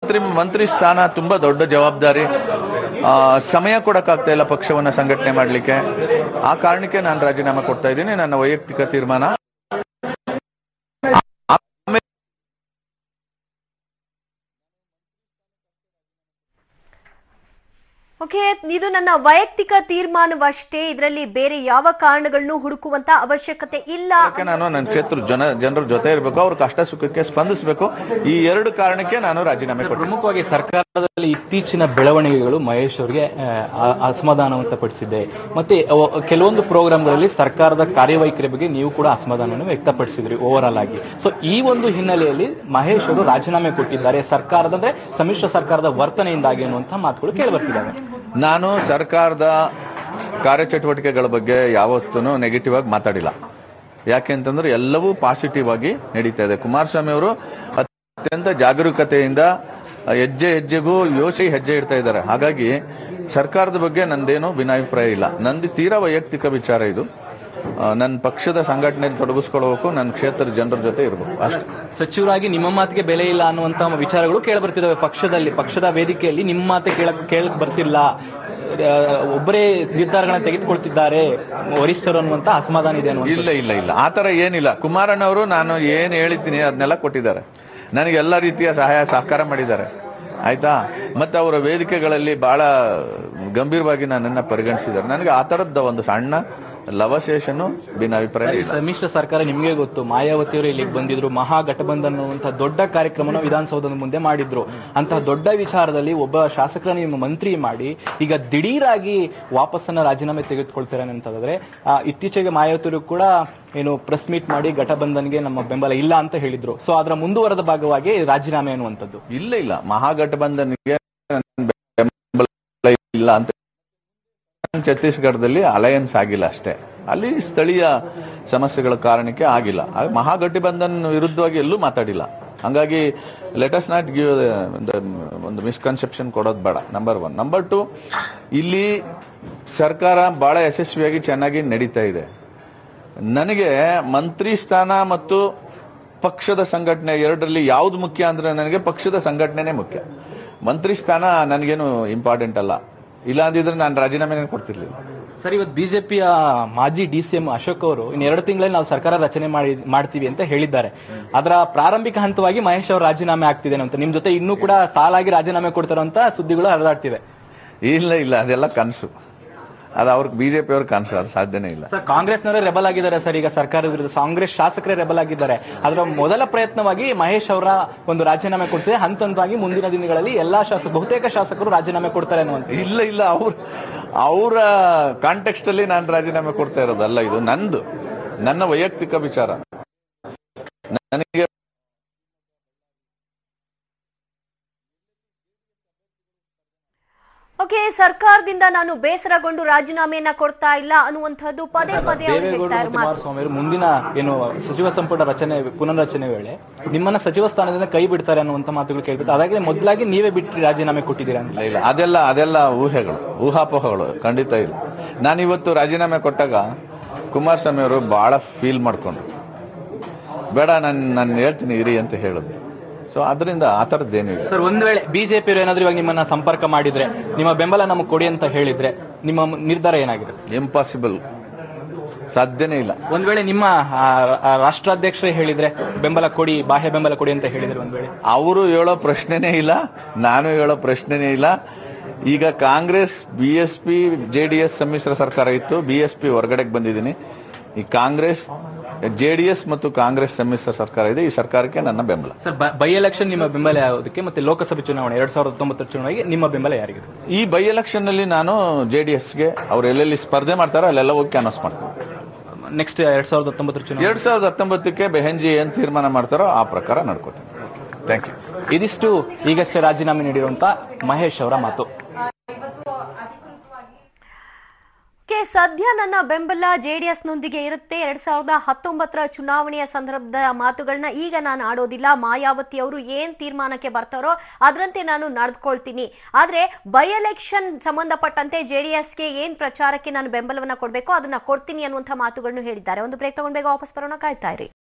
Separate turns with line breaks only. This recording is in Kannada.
ಮಂತ್ರಿ ಮಂತ್ರಿ ಸ್ಥಾನ ತುಂಬಾ ದೊಡ್ಡ ಜವಾಬ್ದಾರಿ ಆ, ಸಮಯ ಕೊಡಕ್ಕಾಗ್ತಾ ಇಲ್ಲ ಪಕ್ಷವನ್ನ ಸಂಘಟನೆ ಮಾಡಲಿಕ್ಕೆ ಆ ಕಾರಣಕ್ಕೆ ನಾನು ರಾಜೀನಾಮೆ ಕೊಡ್ತಾ ಇದ್ದೀನಿ ನನ್ನ ವೈಯಕ್ತಿಕ ತೀರ್ಮಾನ
ಓಕೆ ಇದು ನನ್ನ ವೈಯಕ್ತಿಕ ತೀರ್ಮಾನವಷ್ಟೇ ಇದರಲ್ಲಿ ಬೇರೆ ಯಾವ ಕಾರಣಗಳನ್ನು ಹುಡುಕುವಂತ ಅವಶ್ಯಕತೆ ಇಲ್ಲ
ಅದಕ್ಕೆ ನಾನು ನನ್ನ ಕ್ಷೇತ್ರ ಜನ ಜನರ ಜೊತೆ ಇರಬೇಕು ಅವ್ರ ಕಷ್ಟ ಸುಖಕ್ಕೆ ಸ್ಪಂದಿಸಬೇಕು ಈ ಎರಡು ಕಾರಣಕ್ಕೆ ನಾನು ರಾಜೀನಾಮೆ ಕೊಟ್ಟೆ
ಪ್ರಮುಖವಾಗಿ ಸರ್ಕಾರದಲ್ಲಿ ಇತ್ತೀಚಿನ ಬೆಳವಣಿಗೆಗಳು ಮಹೇಶ್ ಅವರಿಗೆ ಆ, ಅಸಮಾಧಾನ ವ್ಯಕ್ತಪಡಿಸಿದೆ ಮತ್ತೆ ಅವ- ಕೆಲವೊಂದು ಪ್ರೋಗ್ರಾಮ್ಗಳಲ್ಲಿ ಸರ್ಕಾರದ ಕಾರ್ಯವೈಖರಿ ಬಗ್ಗೆ ನೀವು ಕೂಡ ಅಸಮಾಧಾನವನ್ನು ವ್ಯಕ್ತಪಡಿಸಿದ್ರಿ ಓವರ್ ಆಲ್ ಆಗಿ ಸೊ ಈ ಒಂದು ಹಿನ್ನೆಲೆಯಲ್ಲಿ ಮಹೇಶ್ ಅವರು ರಾಜೀನಾಮೆ ಕೊಟ್ಟಿದ್ದಾರೆ ಸರ್ಕಾರದ ಅಂದ್ರೆ ಸಮ್ಮಿಶ್ರ ಸರ್ಕಾರದ ವರ್ತನೆಯಿಂದಾಗಿ ಅನ್ನುವಂತಹ ಮಾತುಗಳು ಕೇಳಿ ಬರ್ತಿದ್ದಾವೆ
ನಾನು ಸರ್ಕಾರದ ಕಾರ್ಯಚಟುವಟಿಕೆಗಳ ಬಗ್ಗೆ ಯಾವತ್ತೂ ನೆಗೆಟಿವ್ ಆಗಿ ಮಾತಾಡಿಲ್ಲ ಯಾಕೆ ಅಂತಂದ್ರೆ ಎಲ್ಲವೂ ಪಾಸಿಟಿವ್ ಆಗಿ ನಡೀತಾ ಇದೆ ಕುಮಾರಸ್ವಾಮಿ ಅವರು ಅತ್ಯಂತ ಜಾಗರೂಕತೆಯಿಂದ ಹೆಜ್ಜೆ ಹೆಜ್ಜೆಗೂ ಯೋಚಿ ಹೆಜ್ಜೆ ಇಡ್ತಾ ಇದ್ದಾರೆ ಹಾಗಾಗಿ ಸರ್ಕಾರದ ಬಗ್ಗೆ ನಂದೇನು ಭಿನ್ನಾಭಿಪ್ರಾಯ ಇಲ್ಲ ನಂದು ತೀರಾ ವೈಯಕ್ತಿಕ ವಿಚಾರ ಇದು ಆ, ನನ್ನ ಪಕ್ಷದ ಸಂಘಟನೆಯಲ್ಲಿ ತೊಡಗಿಸ್ಕೊಳ್ಬೇಕು ನನ್ನ ಕ್ಷೇತ್ರದ ಜನರ ಜೊತೆ ಇರಬೇಕು ಅಷ್ಟೇ
ಸಚಿವರಾಗಿ ನಿಮ್ಮ ಮಾತಿಗೆ ಬೆಲೆ ಇಲ್ಲ ಅನ್ನುವಂತ ವಿಚಾರಗಳು ಕೇಳಿ ಬರ್ತಿದ್ದಾವೆ ಪಕ್ಷದಲ್ಲಿ ಪಕ್ಷದ ವೇದಿಕೆಯಲ್ಲಿ ನಿಮ್ಮ ಮಾತೆ ಕೇಳಕ್ ಕೇಳಕ್ ಬರ್ತಿಲ್ಲ ಆ, ಒಬ್ಬರೇ ನಿರ್ಧಾರಗಳನ್ನ ತೆಗೆದುಕೊಳ್ತಿದ್ದಾರೆ ವರಿಷ್ಠರು ಅನ್ನುವಂತ ಅಸಮಾಧಾನ ಇದೆ ಅನ್ನುವಂಥ
ಇಲ್ಲ ಇಲ್ಲ ಇಲ್ಲ ಆ ಥರ ಏನಿಲ್ಲ ಕುಮಾರಣ್ಣವರು ನಾನು ಏನು ಹೇಳಿದ್ದೀನಿ ಅದನ್ನೆಲ್ಲ ಕೊಟ್ಟಿದ್ದಾರೆ ನನಗೆ ಎಲ್ಲ ರೀತಿಯ ಸಹಾಯ ಸಹಕಾರ ಮಾಡಿದ್ದಾರೆ ಆಯ್ತಾ ಮತ್ತೆ ಅವರ ವೇದಿಕೆಗಳಲ್ಲಿ ಬಹಳ ಗಂಭೀರವಾಗಿ ನನ್ನನ್ನು ಪರಿಗಣಿಸಿದ್ದಾರೆ ನನಗೆ ಆ ಥರದ್ದು ಒಂದು ಸಣ್ಣ ಲವಶೇಷನು ಭಿನ್ನಾಭಿಪ್ರಾಯ ಇಲ್ಲ
ಸಮ್ಮಿಶ್ರ ಸರ್ಕಾರ ನಿಮಗೆ ಗೊತ್ತು ಮಾಯಾವತಿ ಅವರು ಇಲ್ಲಿಗೆ ಬಂದಿದ್ರು ಮಹಾಗಠಬಂಧನ್ ಅನ್ನುವಂತಹ ದೊಡ್ಡ ಕಾರ್ಯಕ್ರಮನ ವಿಧಾನಸೌಧದ ಮುಂದೆ ಮಾಡಿದ್ರು ಅಂತಹ ದೊಡ್ಡ ವಿಚಾರದಲ್ಲಿ ಒಬ್ಬ ಶಾಸಕರನ್ನ ನಿಮ್ಮ ಮಂತ್ರಿ ಮಾಡಿ ಈಗ ದಿಢೀರಾಗಿ ವಾಪಸ್ಸನ್ನ ರಾಜೀನಾಮೆ ತೆಗೆದುಕೊಳ್ತಾರೆ ಅಂತಂದ್ರೆ ಆ, ಇತ್ತೀಚೆಗೆ ಮಾಯಾವತಿ ಅವರು ಕೂಡ ಏನು ಪ್ರೆಸ್ ಮೀಟ್ ಮಾಡಿ ಘಟಬಂಧನ್ಗೆ ನಮ್ಮ ಬೆಂಬಲ ಇಲ್ಲ ಅಂತ ಹೇಳಿದ್ರು ಸೊ ಅದರ ಮುಂದುವರೆದ ಭಾಗವಾಗಿ ರಾಜೀನಾಮೆ ಅನ್ನುವಂಥದ್ದು
ಇಲ್ಲ ಇಲ್ಲ ಮಹಾಗಠಬಂಧನ್ಗೆ ನನ್ನ ಬೆಂಬಲ ಇಲ್ಲ ಅಂತ ಛತ್ತೀಸ್ಗಢದಲ್ಲಿ ಅಲಯನ್ಸ್ ಆಗಿಲ್ಲ ಅಷ್ಟೇ ಅಲ್ಲಿ ಸ್ಥಳೀಯ ಸಮಸ್ಯೆಗಳ ಕಾರಣಕ್ಕೆ ಆಗಿಲ್ಲ ಹಾಗೆ ಮಹಾಗಠಬಂಧನ್ ವಿರುದ್ಧವಾಗಿ ಎಲ್ಲೂ ಮಾತಾಡಿಲ್ಲ ಹಂಗಾಗಿ ಲೆಟಸ್ ನಾಟ್ ಗಿವ್ ಒಂದು ಮಿಸ್ಕನ್ಸೆಪ್ಷನ್ ಕೊಡೋದು ಬೇಡ ನಂಬರ್ ಒನ್ ನಂಬರ್ ಟು ಇಲ್ಲಿ ಸರ್ಕಾರ ಬಹಳ ಯಶಸ್ವಿಯಾಗಿ ಚೆನ್ನಾಗಿ ನಡೀತಾ ಇದೆ ನನಗೆ ಮಂತ್ರಿ ಸ್ಥಾನ ಮತ್ತು ಪಕ್ಷದ ಸಂಘಟನೆ ಎರಡರಲ್ಲಿ ಯಾವ್ದು ಮುಖ್ಯ ಅಂದ್ರೆ ನನಗೆ ಪಕ್ಷದ ಸಂಘಟನೆನೇ ಮುಖ್ಯ ಮಂತ್ರಿ ಸ್ಥಾನ ನನಗೇನು ಇಂಪಾರ್ಟೆಂಟ್ ಅಲ್ಲ ಇಲ್ಲ ಅಂದಿದ್ರೆ ನಾನು ರಾಜೀನಾಮೆನೇ ಕೊಡ್ತಿರ್ಲಿಲ್ಲ
ಸರ್ ಇವತ್ತು ಬಿಜೆಪಿಯ ಮಾಜಿ ಡಿ ಸಿ ಎಂ ಅಶೋಕ್ ಅವರು ಇನ್ನು ಎರಡು ತಿಂಗಳಲ್ಲಿ ನಾವು ಸರ್ಕಾರ ರಚನೆ ಮಾಡಿ ಮಾಡ್ತೀವಿ ಅಂತ ಹೇಳಿದ್ದಾರೆ ಅದರ ಪ್ರಾರಂಭಿಕ ಹಂತವಾಗಿ ಮಹೇಶ್ ಅವರು ರಾಜೀನಾಮೆ ಆಗ್ತಿದೆ ಅಂತ ನಿಮ್ ಜೊತೆ ಇನ್ನೂ ಕೂಡ ಸಾಲಾಗಿ ರಾಜೀನಾಮೆ ಕೊಡ್ತಾರೋ ಅಂತ ಸುದ್ದಿಗಳು ಹರಿದಾಡ್ತಿವೆ
ಇಲ್ಲ ಇಲ್ಲ ಅದೆಲ್ಲ ಕನಸು ಅದು ಅವ್ರಿಗೆ ಬಿಜೆಪಿ ಅವ್ರ ಕನಸು ಅದು ಸಾಧ್ಯನೇ ಇಲ್ಲ
ಸರ್ ಕಾಂಗ್ರೆಸ್ನವರೇ ರೆಬಲ್ ಆಗಿದ್ದಾರೆ ಸರ್ ಈಗ ಸರ್ಕಾರದ ವಿರುದ್ಧ ಕಾಂಗ್ರೆಸ್ ಶಾಸಕರೇ ರೆಬಲ್ ಆಗಿದ್ದಾರೆ ಅದರ ಮೊದಲ ಪ್ರಯತ್ನವಾಗಿ ಮಹೇಶ್ ಅವರ ಒಂದು ರಾಜೀನಾಮೆ ಕೊಡಿಸಿ ಹಂತ ಹಂತವಾಗಿ ಮುಂದಿನ ದಿನಗಳಲ್ಲಿ ಎಲ್ಲಾ ಶಾಸಕ ಬಹುತೇಕ ಶಾಸಕರು ರಾಜೀನಾಮೆ ಕೊಡ್ತಾರೆ ಅನ್ನುವಂಥ
ಇಲ್ಲ ಇಲ್ಲ ಅವ್ರ ಅವರ ಕಾಂಟೆಕ್ಸ್ಟ್ ಅಲ್ಲಿ ನಾನು ರಾಜೀನಾಮೆ ಕೊಡ್ತಾ ಇರೋದಲ್ಲ ಇದು ನಂದು ನನ್ನ ವೈಯಕ್ತಿಕ ವಿಚಾರ ನನಗೆ
ಓಕೆ ಸರ್ಕಾರದಿಂದ ನಾನು ಬೇಸರಗೊಂಡು ರಾಜೀನಾಮೆಯನ್ನ ಕೊಡ್ತಾ ಇಲ್ಲ ಅನ್ನುವಂಥದ್ದು ಪದೇ ಪದೇ ಅವರು
ದೇವೇಗೌಡ
ಹೇಳ್ತಾ ಇರೋ ಮಾತು
ಕುಮಾರಸ್ವಾಮಿ ಅವರು ಮುಂದಿನ ಏನು ಸಚಿವ ಸಂಪುಟ ರಚನೆ ಪುನರ್ರಚನೆ ವೇಳೆ ನಿಮ್ಮನ್ನ ಸಚಿವ ಸ್ಥಾನದಿಂದ ಕೈ ಬಿಡ್ತಾರೆ ಅನ್ನುವಂತ ಮಾತುಗಳು ಕೇಳ್ಬಿಟ್ಟು ಅದಾಗಿ ಮೊದಲಾಗಿ ನೀವೇ ಬಿಟ್ಟು ರಾಜೀನಾಮೆ ಕೊಟ್ಟಿದ್ದೀರಾ ಅಂತ
ಇಲ್ಲ ಇಲ್ಲ ಅದೆಲ್ಲ ಅದೆಲ್ಲ ಊಹೆಗಳು ಊಹಾಪೋಹಗಳು ಖಂಡಿತ ಇಲ್ಲ ನಾನು ಇವತ್ತು ರಾಜೀನಾಮೆ ಕೊಟ್ಟಾಗ ಕುಮಾರಸ್ವಾಮಿ ಅವರು ಬಹಳ ಫೀಲ್ ಮಾಡ್ಕೊಂಡ್ರು ಬೇಡ ನಾನು ನಾನು ಹೇಳ್ತೀನಿ ಇರಿ ಅಂತ ಹೇಳಿದ್ರು ಸೊ ಅದರಿಂದ ಆ ಥರದ್ದೇನು ಇಲ್ಲ
ಸರ್ ಒಂದ್ ವೇಳೆ ಬಿಜೆಪಿ ಏನಾದ್ರೂ ಇವಾಗ ನಿಮ್ಮನ್ನ ಸಂಪರ್ಕ ಮಾಡಿದ್ರೆ ನಿಮ್ಮ ಬೆಂಬಲ ನಮಗೆ ಕೊಡಿ ಅಂತ ಹೇಳಿದ್ರೆ ನಿಮ್ಮ ನಿರ್ಧಾರ ಏನಾಗಿದೆ
ಇಂಪಾಸಿಬಲ್ ಸಾಧ್ಯನೇ ಇಲ್ಲ
ಒಂದ್ ವೇಳೆ ನಿಮ್ಮ ಆ, ಆ, ರಾಷ್ಟ್ರಾಧ್ಯಕ್ಷರೇ ಹೇಳಿದ್ರೆ ಬೆಂಬಲ ಕೊಡಿ ಬಾಹ್ಯ ಬೆಂಬಲ ಕೊಡಿ ಅಂತ ಹೇಳಿದ್ರೆ ಒಂದ್ ವೇಳೆ
ಅವರು ಹೇಳೋ ಪ್ರಶ್ನೆನೇ ಇಲ್ಲ ನಾನು ಹೇಳೋ ಪ್ರಶ್ನೆನೇ ಇಲ್ಲ ಈಗ Congress B S P J D S ಸಮ್ಮಿಶ್ರ ಸರ್ಕಾರ ಇತ್ತು ಬಿ ಎಸ್ ಪಿ ಹೊರಗಡೆಗೆ ಬಂದಿದ್ದೀನಿ ಈ ಕಾಂಗ್ರೆಸ್ ಜೆ ಡಿ ಎಸ್ ಮತ್ತು ಕಾಂಗ್ರೆಸ್ ಸಮ್ಮಿಶ್ರ ಸರ್ಕಾರ ಇದೆ ಈ ಸರ್ಕಾರಕ್ಕೆ ನನ್ನ ಬೆಂಬಲ
ಸರ್ ಬೈ ಎಲೆಕ್ಷನ್ ನಿಮ್ಮ ಬೆಂಬಲ ಯಾವುದಕ್ಕೆ ಮತ್ತೆ ಲೋಕಸಭೆ ಚುನಾವಣೆ ಎರಡ್ ಸಾವಿರದ ಹತ್ತೊಂಬತ್ತರ ಚುನಾವಣೆಗೆ ನಿಮ್ಮ ಬೆಂಬಲ ಯಾರಿಗೆ
ಈ ಬೈ ಎಲೆಕ್ಷನ್ ನಲ್ಲಿ ನಾನು ಜೆ ಡಿ ಎಸ್ಗೆ ಅವ್ರು ಎಲ್ಲೆಲ್ಲಿ ಸ್ಪರ್ಧೆ ಮಾಡ್ತಾರೋ ಅಲ್ಲೆಲ್ಲ ಹೋಗಿ ಕ್ಯಾನ್ವಸ್ ಮಾಡ್ತಾರೆ
ನೆಕ್ಸ್ಟ್ ಎರಡ್ ಸಾವಿರದ ಹತ್ತೊಂಬತ್ತರ ಚುನಾವಣೆ
ಎರಡ್ ಸಾವಿರದ ಹತ್ತೊಂಬತ್ತಕ್ಕೆ ಬೆಹೆಂಜಿ ಏನ್ ತೀರ್ಮಾನ ಮಾಡ್ತಾರೋ ಆ ಪ್ರಕಾರ ನಡ್ಕೋತೀನಿ ಥ್ಯಾಂಕ್ ಯು
ಇದಿಷ್ಟು ಈಗಷ್ಟೇ ರಾಜೀನಾಮೆ ನೀಡಿರುವಂತ ಮಹೇಶ್ ಅವರ ಮಾತು
ಕೆ ಸದ್ಯ ನನ್ನ ಬೆಂಬಲ ಜೆಡಿಎಸ್ ನೊಂದಿಗೆ ಇರುತ್ತೆ ಎರಡ್ ಸಾವಿರದ ಹತ್ತೊಂಬತ್ತರ ಚುನಾವಣೆಯ ಸಂದರ್ಭದ ಮಾತುಗಳನ್ನ ಈಗ ನಾನು ಆಡೋದಿಲ್ಲ ಮಾಯಾವತಿ ಅವರು ಏನ್ ತೀರ್ಮಾನಕ್ಕೆ ಬರ್ತಾರೋ ಅದರಂತೆ ನಾನು ನಡೆದುಕೊಳ್ತೀನಿ ಆದ್ರೆ ಬೈ ಎಲೆಕ್ಷನ್ ಸಂಬಂಧಪಟ್ಟಂತೆ ಜೆಡಿಎಸ್ಗೆ ಏನ್ ಪ್ರಚಾರಕ್ಕೆ ನಾನು ಬೆಂಬಲವನ್ನ ಕೊಡಬೇಕೋ ಅದನ್ನ ಕೊಡ್ತೀನಿ ಅನ್ನುವಂಥ ಮಾತುಗಳನ್ನು ಹೇಳಿದ್ದಾರೆ ಒಂದು ಬ್ರೇಕ್ ತಗೊಂಡ್ ಬೇಗ ವಾಪಸ್ ಬರೋಣ ಕಾಯ್ತಾ ಇರಿ